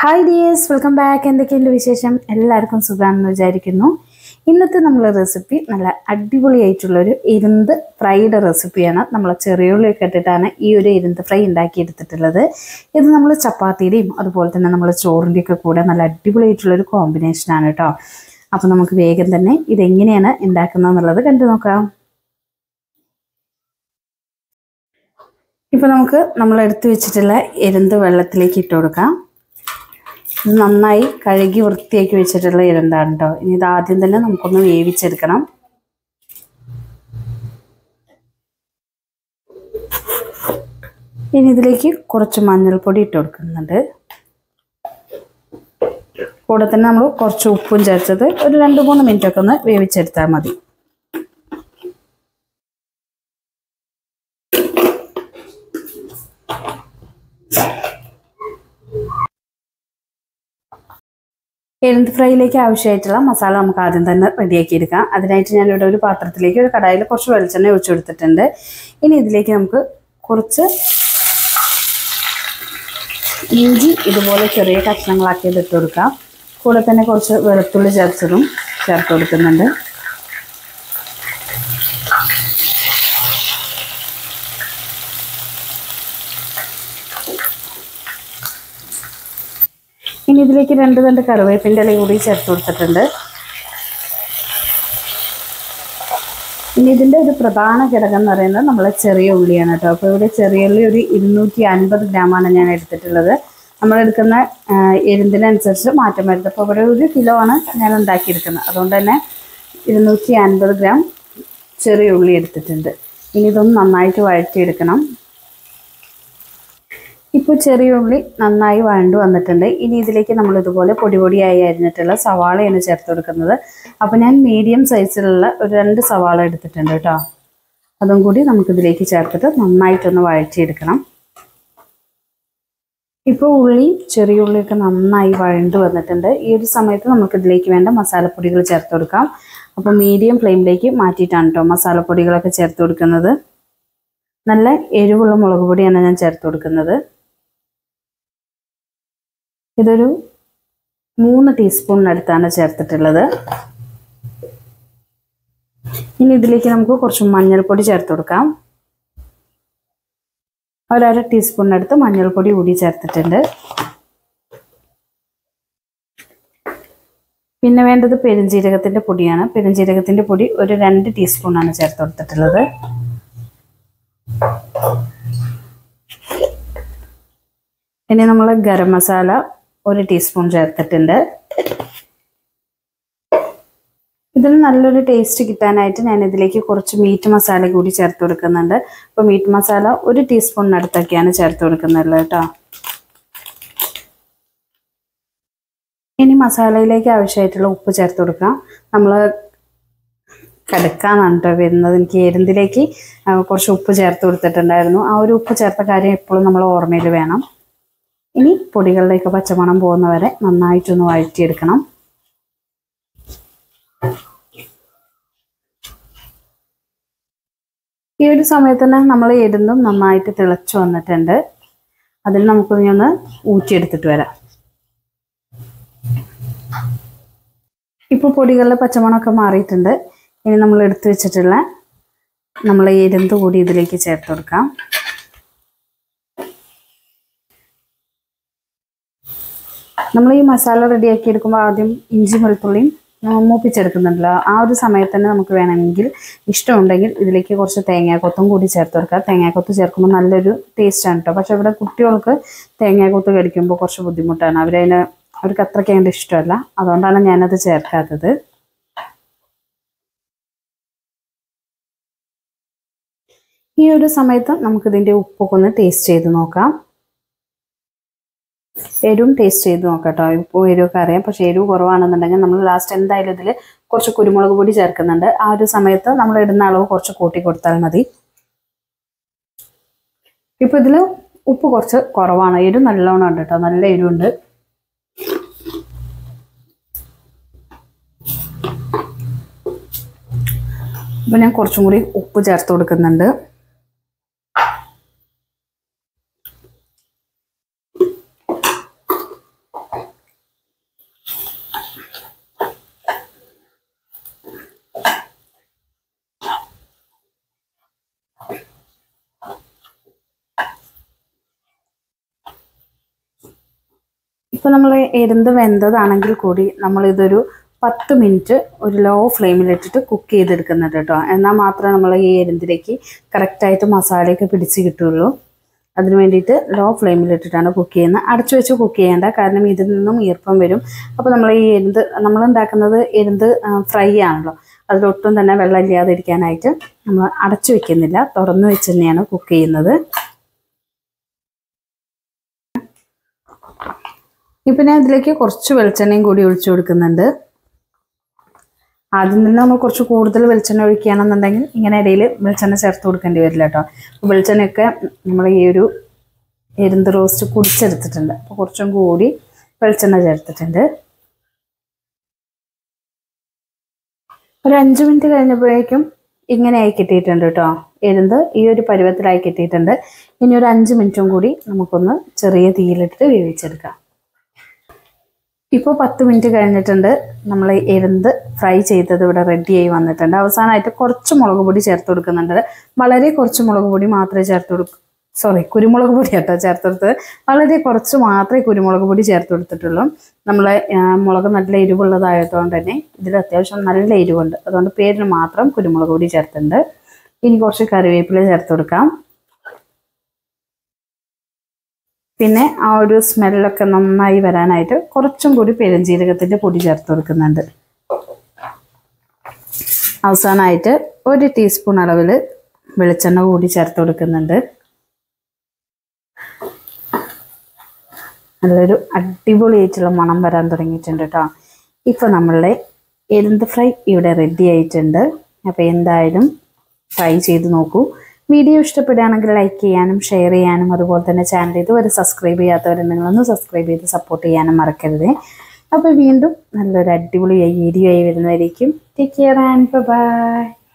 hi dears welcome back എന്തൊക്കെയുണ്ട് വിശേഷം എല്ലാവർക്കും സുഖമാണെന്ന് വിചാരിക്കുന്നു ഇന്നത്തെ നമ്മളെ റെസിപ്പി നല്ല അടിപൊളിയായിട്ടുള്ളൊരു ഇരുന്ത് ഫ്രൈഡ് റെസിപ്പിയാണ് നമ്മൾ ചെറിയുള്ളിയൊക്കെ ഇട്ടിട്ടാണ് ഈ ഒരു ഇരുന്ത് ഫ്രൈ ഉണ്ടാക്കിയെടുത്തിട്ടുള്ളത് ഇത് നമ്മൾ ചപ്പാത്തിയുടെയും അതുപോലെ തന്നെ നമ്മൾ ചോറിൻ്റെയൊക്കെ കൂടെ നല്ല അടിപൊളിയായിട്ടുള്ളൊരു കോമ്പിനേഷനാണ് കേട്ടോ അപ്പോൾ നമുക്ക് വേഗം തന്നെ ഇതെങ്ങനെയാണ് ഉണ്ടാക്കുന്നത് എന്നുള്ളത് കണ്ടു നോക്കാം ഇപ്പോൾ നമുക്ക് നമ്മൾ എടുത്തു വെച്ചിട്ടുള്ള എരുന്ത് വെള്ളത്തിലേക്ക് ഇട്ട് കൊടുക്കാം ഇത് നന്നായി കഴുകി വൃത്തിയാക്കി വെച്ചിട്ടുള്ള എരുന്താണ് കേട്ടോ ഇനി ഇത് ആദ്യം തന്നെ നമുക്കൊന്ന് വേവിച്ചെടുക്കണം ഇനി ഇതിലേക്ക് കുറച്ച് മഞ്ഞൾപ്പൊടി ഇട്ട് കൊടുക്കുന്നുണ്ട് കൂടെ തന്നെ നമ്മൾ കുറച്ച് ഉപ്പും ചേർത്തത് ഒരു രണ്ട് മൂന്ന് മിനിറ്റ് ഒക്കെ ഒന്ന് വേവിച്ചെടുത്താൽ മതി എരുന്ത് ഫ്രൈയിലേക്ക് ആവശ്യമായിട്ടുള്ള മസാല നമുക്ക് ആദ്യം തന്നെ റെഡിയാക്കി എടുക്കാം അതിനായിട്ട് ഞാനിവിടെ ഒരു പാത്രത്തിലേക്ക് ഒരു കടായിൽ കുറച്ച് വെളിച്ചെണ്ണ ഒഴിച്ചു കൊടുത്തിട്ടുണ്ട് ഇനി ഇതിലേക്ക് നമുക്ക് കുറച്ച് ഇഞ്ചി ഇതുപോലെ ചെറിയ കഷ്ണങ്ങളാക്കി ഇട്ട് കൊടുക്കാം കൂടെ തന്നെ കുറച്ച് വെളുത്തുള്ളി ചേർത്തതും ചേർത്ത് കൊടുക്കുന്നുണ്ട് ഇനി ഇതിലേക്ക് രണ്ട് രണ്ട് കറിവേപ്പിൻ്റെ ഇല കൂടി ചേർത്ത് കൊടുത്തിട്ടുണ്ട് ഇനി ഇതിൻ്റെ ഒരു പ്രധാന ഘടകം എന്ന് പറയുന്നത് നമ്മൾ ചെറിയ ഉള്ളിയാണ് കേട്ടോ അപ്പോൾ ഇവിടെ ചെറിയ ഉള്ളി ഒരു ഇരുന്നൂറ്റി അൻപത് ഗ്രാമാണ് ഞാൻ എടുത്തിട്ടുള്ളത് നമ്മൾ എടുക്കുന്ന എരുന്തിനനുസരിച്ച് മാറ്റം വരുന്നത് അപ്പോൾ ഇവിടെ ഒരു കിലോ ആണ് ഞാൻ ഉണ്ടാക്കിയെടുക്കുന്നത് അതുകൊണ്ട് തന്നെ ഇരുന്നൂറ്റി അൻപത് ഗ്രാം ചെറിയ ഉള്ളി എടുത്തിട്ടുണ്ട് ഇനി ഇതൊന്ന് നന്നായിട്ട് വഴറ്റിയെടുക്കണം ഇപ്പോൾ ചെറിയ ഉള്ളി നന്നായി വഴണ്ടു വന്നിട്ടുണ്ട് ഇനി ഇതിലേക്ക് നമ്മൾ ഇതുപോലെ പൊടി പൊടിയായി അരിഞ്ഞിട്ടുള്ള സവാളയാണ് ചേർത്ത് കൊടുക്കുന്നത് അപ്പോൾ ഞാൻ മീഡിയം സൈസിലുള്ള ഒരു രണ്ട് സവാള എടുത്തിട്ടുണ്ട് കേട്ടോ അതും കൂടി നമുക്കിതിലേക്ക് ചേർത്തിട്ട് നന്നായിട്ടൊന്ന് വഴറ്റിയെടുക്കണം ഇപ്പോൾ ഉള്ളി ചെറിയ ഉള്ളിയൊക്കെ നന്നായി വഴണ്ടു വന്നിട്ടുണ്ട് ഈ ഒരു സമയത്ത് നമുക്ക് ഇതിലേക്ക് വേണ്ട മസാലപ്പൊടികൾ ചേർത്ത് കൊടുക്കാം അപ്പോൾ മീഡിയം ഫ്ലെയിമിലേക്ക് മാറ്റിയിട്ടാണ് കേട്ടോ മസാലപ്പൊടികളൊക്കെ ചേർത്ത് കൊടുക്കുന്നത് നല്ല എരിവുള്ള മുളക് പൊടിയാണ് ഞാൻ ചേർത്ത് കൊടുക്കുന്നത് ഇതൊരു മൂന്ന് ടീസ്പൂണിനടുത്താണ് ചേർത്തിട്ടുള്ളത് ഇനി ഇതിലേക്ക് നമുക്ക് കുറച്ച് മഞ്ഞൾപ്പൊടി ചേർത്ത് കൊടുക്കാം ഒരര ടീസ്പൂണിനടുത്ത് മഞ്ഞൾപ്പൊടി കൂടി ചേർത്തിട്ടുണ്ട് പിന്നെ വേണ്ടത് പെരുംജീരകത്തിൻ്റെ പൊടിയാണ് പെരുംജീരകത്തിൻ്റെ പൊടി ഒരു രണ്ട് ടീസ്പൂണാണ് ചേർത്ത് കൊടുത്തിട്ടുള്ളത് ഇനി നമ്മൾ ഗരം മസാല ഒരു ടീസ്പൂൺ ചേർത്തിട്ടുണ്ട് ഇതിന് നല്ലൊരു ടേസ്റ്റ് കിട്ടാനായിട്ട് ഞാൻ ഇതിലേക്ക് കുറച്ച് മീറ്റ് മസാല കൂടി ചേർത്ത് കൊടുക്കുന്നുണ്ട് അപ്പോൾ മീറ്റ് മസാല ഒരു ടീസ്പൂണിനടുത്തൊക്കെയാണ് ചേർത്ത് കൊടുക്കുന്നത് കേട്ടോ ഇനി മസാലയിലേക്ക് ആവശ്യമായിട്ടുള്ള ഉപ്പ് ചേർത്ത് കൊടുക്കാം നമ്മൾ കടുക്കാന്നാണ് കേട്ടോ വരുന്നത് എനിക്ക് എരുന്തിലേക്ക് കുറച്ച് ഉപ്പ് ചേർത്ത് കൊടുത്തിട്ടുണ്ടായിരുന്നു ആ ഒരു ഉപ്പ് ചേർത്ത കാര്യം എപ്പോഴും നമ്മൾ ഓർമ്മയിൽ വേണം ഇനി പൊടികളിലേക്ക് പച്ചമണം പോകുന്നവരെ നന്നായിട്ടൊന്ന് വഴറ്റിയെടുക്കണം ഈ ഒരു സമയത്ത് തന്നെ നമ്മൾ എരുന്നും നന്നായിട്ട് തിളച്ചു വന്നിട്ടുണ്ട് അതിൽ നമുക്കൊന്ന് ഒന്ന് ഊറ്റിയെടുത്തിട്ട് വരാം ഇപ്പോൾ പൊടികളിലെ പച്ചമണമൊക്കെ മാറിയിട്ടുണ്ട് ഇനി നമ്മൾ എടുത്തു വെച്ചിട്ടുള്ള നമ്മൾ എരുന്ത് കൂടി ഇതിലേക്ക് ചേർത്ത് കൊടുക്കാം നമ്മൾ ഈ മസാല റെഡിയാക്കി എടുക്കുമ്പോൾ ആദ്യം ഇഞ്ചി വെളുത്തുള്ളിയും മൂപ്പിച്ചെടുക്കുന്നുണ്ടല്ലോ ആ ഒരു സമയത്ത് തന്നെ നമുക്ക് വേണമെങ്കിൽ ഇഷ്ടമുണ്ടെങ്കിൽ ഇതിലേക്ക് കുറച്ച് തേങ്ങാക്കൊത്തും കൂടി ചേർത്ത് കൊടുക്കുക തേങ്ങാക്കൊത്ത് ചേർക്കുമ്പോൾ നല്ലൊരു ടേസ്റ്റാണ് കേട്ടോ പക്ഷെ ഇവിടെ കുട്ടികൾക്ക് തേങ്ങാക്കൊത്ത് കഴിക്കുമ്പോൾ കുറച്ച് ബുദ്ധിമുട്ടാണ് അവരതിന് അവർക്ക് അത്രയ്ക്ക് അതിൻ്റെ ഇഷ്ടമല്ല അതുകൊണ്ടാണ് ഞാനത് ചേർക്കാത്തത് ഈ ഒരു സമയത്ത് നമുക്കിതിൻ്റെ ഉപ്പൊക്കെ ഒന്ന് ടേസ്റ്റ് ചെയ്ത് നോക്കാം എരിവും ടേസ്റ്റ് ചെയ്ത് നോക്കാം കേട്ടോ ഇപ്പോൾ എരിവൊക്കെ അറിയാം പക്ഷേ എരിവ് കുറവാണെന്നുണ്ടെങ്കിൽ നമ്മൾ ലാസ്റ്റ് എന്തായാലും ഇതിൽ കുറച്ച് കുരുമുളക് പൊടി ചേർക്കുന്നുണ്ട് ആ ഒരു സമയത്ത് നമ്മൾ ഇടുന്ന അളവ് കുറച്ച് കൂട്ടി കൊടുത്താൽ മതി ഇപ്പോൾ ഇതിൽ ഉപ്പ് കുറച്ച് കുറവാണ് എരിവ് നല്ലോണം ഉണ്ട് കേട്ടോ നല്ല എരിവുണ്ട് അപ്പോൾ ഞാൻ കുറച്ചും കൂടി ഉപ്പ് ചേർത്ത് കൊടുക്കുന്നുണ്ട് ഇപ്പോൾ നമ്മൾ എരുന്ത് വെന്തതാണെങ്കിൽ കൂടി നമ്മളിതൊരു പത്ത് മിനിറ്റ് ഒരു ലോ ഫ്ലെയിമിലിട്ടിട്ട് കുക്ക് ചെയ്തെടുക്കുന്നുണ്ട് കേട്ടോ എന്നാൽ മാത്രമേ നമ്മൾ ഈ എരുന്തിലേക്ക് കറക്റ്റായിട്ട് മസാലയൊക്കെ പിടിച്ച് കിട്ടുള്ളൂ അതിന് വേണ്ടിയിട്ട് ലോ ഫ്ലെയിമിലിട്ടിട്ടാണ് കുക്ക് ചെയ്യുന്നത് അടച്ചു വെച്ച് കുക്ക് ചെയ്യേണ്ട കാരണം ഇതിൽ നിന്നും ഈർപ്പം വരും അപ്പോൾ നമ്മൾ ഈ എരുന്ത് നമ്മൾ ഉണ്ടാക്കുന്നത് എരുന്ത് ഫ്രൈ ആണല്ലോ അതിലൊട്ടും തന്നെ വെള്ളം ഇല്ലാതിരിക്കാനായിട്ട് നമ്മൾ അടച്ചു വെക്കുന്നില്ല തുറന്നു വെച്ച് തന്നെയാണ് കുക്ക് ചെയ്യുന്നത് ഇപ്പം ഞാൻ ഇതിലേക്ക് കുറച്ച് വെളിച്ചെണ്ണയും കൂടി ഒഴിച്ചു കൊടുക്കുന്നുണ്ട് ആദ്യം തന്നെ നമ്മൾ കുറച്ച് കൂടുതൽ വെളിച്ചെണ്ണ ഒഴിക്കുകയാണെന്നുണ്ടെങ്കിൽ ഇങ്ങനെ ഇടയിൽ വെളിച്ചെണ്ണ ചേർത്ത് കൊടുക്കേണ്ടി വരില്ല കേട്ടോ അപ്പോൾ വെളിച്ചെണ്ണയൊക്കെ നമ്മൾ ഈ ഒരു എരുന്ത് റോസ്റ്റ് കുടിച്ചെടുത്തിട്ടുണ്ട് അപ്പോൾ കുറച്ചും കൂടി വെളിച്ചെണ്ണ ചേർത്തിട്ടുണ്ട് ഒരു അഞ്ച് മിനിറ്റ് കഴിഞ്ഞപ്പോഴേക്കും ഇങ്ങനെ ആയി കിട്ടിയിട്ടുണ്ട് കേട്ടോ എരുന്ത് ഈ ഒരു പരുവത്തിലായി കിട്ടിയിട്ടുണ്ട് ഇനി ഒരു അഞ്ച് മിനിറ്റും കൂടി നമുക്കൊന്ന് ചെറിയ തീയിലിട്ടിട്ട് വേവിച്ചെടുക്കാം ഇപ്പോൾ പത്ത് മിനിറ്റ് കഴിഞ്ഞിട്ടുണ്ട് നമ്മൾ എരുന്ത് ഫ്രൈ ചെയ്തത് ഇവിടെ റെഡിയായി വന്നിട്ടുണ്ട് അവസാനമായിട്ട് കുറച്ച് മുളക് പൊടി ചേർത്ത് കൊടുക്കുന്നുണ്ട് വളരെ കുറച്ച് മുളക് പൊടി മാത്രമേ ചേർത്ത് കൊടുക്കൂ സോറി കുരുമുളക് പൊടി കേട്ടോ ചേർത്ത് കൊടുത്തത് വളരെ കുറച്ച് മാത്രമേ കുരുമുളക് പൊടി ചേർത്ത് കൊടുത്തിട്ടുള്ളൂ നമ്മൾ മുളക് നല്ല എരിവുള്ളതായതുകൊണ്ട് തന്നെ ഇതിൽ അത്യാവശ്യം നല്ല എരിവുണ്ട് അതുകൊണ്ട് പേരിന് മാത്രം കുരുമുളക് പൊടി ചേർത്തിട്ടുണ്ട് ഇനി കുറച്ച് കറിവേപ്പില ചേർത്ത് കൊടുക്കാം പിന്നെ ആ ഒരു സ്മെല്ലൊക്കെ നന്നായി വരാനായിട്ട് കുറച്ചും കൂടി പെരുംജീരകത്തിൻ്റെ പൊടി ചേർത്ത് കൊടുക്കുന്നുണ്ട് അവസാനമായിട്ട് ഒരു ടീസ്പൂൺ അളവിൽ വെളിച്ചെണ്ണ കൂടി ചേർത്ത് കൊടുക്കുന്നുണ്ട് നല്ലൊരു അടിപൊളിയായിട്ടുള്ള മണം വരാൻ തുടങ്ങിയിട്ടുണ്ട് കേട്ടോ ഇപ്പോൾ നമ്മളുടെ എരുന്ത് ഫ്രൈ ഇവിടെ റെഡി ആയിട്ടുണ്ട് അപ്പോൾ എന്തായാലും ട്രൈ ചെയ്ത് നോക്കൂ വീഡിയോ ഇഷ്ടപ്പെടുകയാണെങ്കിൽ ലൈക്ക് ചെയ്യാനും ഷെയർ ചെയ്യാനും അതുപോലെ തന്നെ ചാനൽ ഇതുവരെ സബ്സ്ക്രൈബ് ചെയ്യാത്തവരുണ്ടെങ്കിൽ ഒന്ന് സബ്സ്ക്രൈബ് ചെയ്ത് സപ്പോർട്ട് ചെയ്യാനും മറക്കരുത് അപ്പോൾ വീണ്ടും നല്ലൊരു അടിപൊളി വീഡിയോ ആയി വരുന്നതായിരിക്കും ടേക്ക് കെയർ ആൻഡ് ബൈ